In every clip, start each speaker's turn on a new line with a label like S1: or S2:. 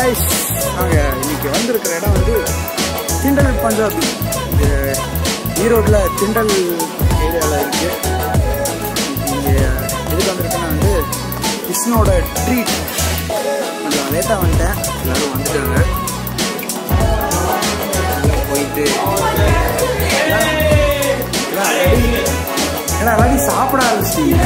S1: Guys நாங்கள் இன்னைக்கு வந்திருக்கிற இடம் வந்து திண்டல் பஞ்சாப் இது ஈரோட்டில் திண்டல் ஏரியாவில் இருக்கு இங்கே எதுக்கு வந்திருக்கேன்னா வந்து கிருஷ்ணோட ட்ரீட் கொஞ்சம் லேட்டாக வந்துட்டேன் எல்லாரும் வந்துட்டாங்க எல்லாம் போயிட்டு எல்லாம் எல்லாம் ready. ஏன்னா எல்லாத்தையும் சாப்பிட ஆரம்பிச்சிட்டீங்க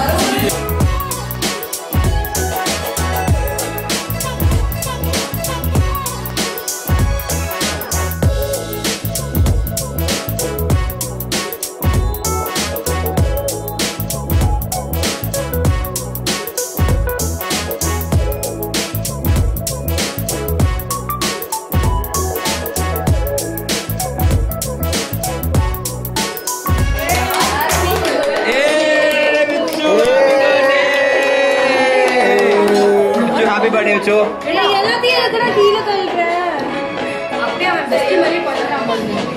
S2: ஹாப்பி பர்த்டே வச்சோ
S3: எல்லாத்தையும் எதுக்குடா கீழே தள்ளுற அப்படியே அவன் பெஸ்ட் மாதிரி பண்ணுறான்